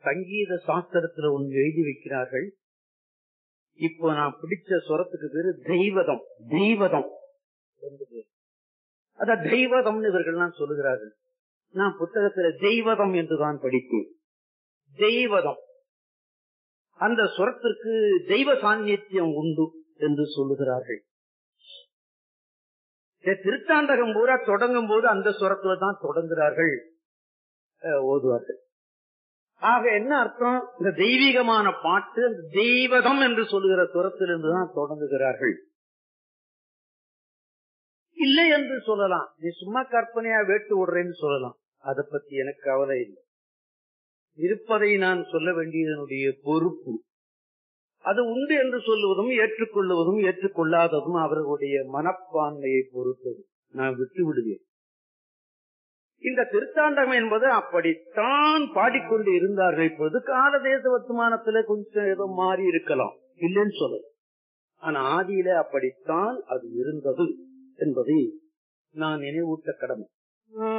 சங்கீத சாஸ்திரத்துல ஒன்று எழுதி வைக்கிறார்கள் இப்போ நான் பிடிச்ச சுரத்துக்கு பேரு தெய்வதம் தெய்வதம் என்று பேரு. அத தெய்வதம்னு இவர்கள்லாம் சொல்லுகிறார்கள் நான் புத்தகத்துல தெய்வதம் என்றுதான் படித்தேன் தெய்வதம் அந்த சுரத்திற்கு தெய்வ சாநித்தியம் உண்டு என்று சொல்லுகிறார்கள் இந்த திருத்தாண்டகம் பூரா தொடங்கும் போது அந்த சுரத்துல தான் தொடங்குகிறார்கள் அஹ், ஓதுவார்கள் ஆக என்ன அர்த்தம் இந்த தெய்வீகமான பாட்டு அந்த தெய்வதம் என்று சொல்லுகிற சுரத்திலிருந்து தான் தொடங்குகிறார்கள் இல்லை என்று சொல்லலாம் நீ சும்மா கற்பனையா வேட்டு விடுறேன்னு சொல்லலாம் அதை பத்தி எனக்கு கவலை இல்லை இருப்பதை நான் சொல்ல வேண்டியதனுடைய பொறுப்பு அது உண்டு என்று சொல்லுவதும் ஏற்றுக்கொள்வதும் ஏற்றுக்கொள்ளாததும் அவர்களுடைய மனப்பான்மையை பொறுத்தது நான் விட்டு விடுவேன் இந்த திருத்தாண்டம் என்பது அப்படித்தான் பாடிக்கொண்டு இருந்தார்கள் இப்போது கால தேச வர்த்தமானத்துல கொஞ்சம் ஏதோ மாறி இருக்கலாம் இல்லைன்னு சொல்லல ஆனா ஆதியில அப்படித்தான் அது இருந்தது என்பதை நான் நினைவூட்ட கடமை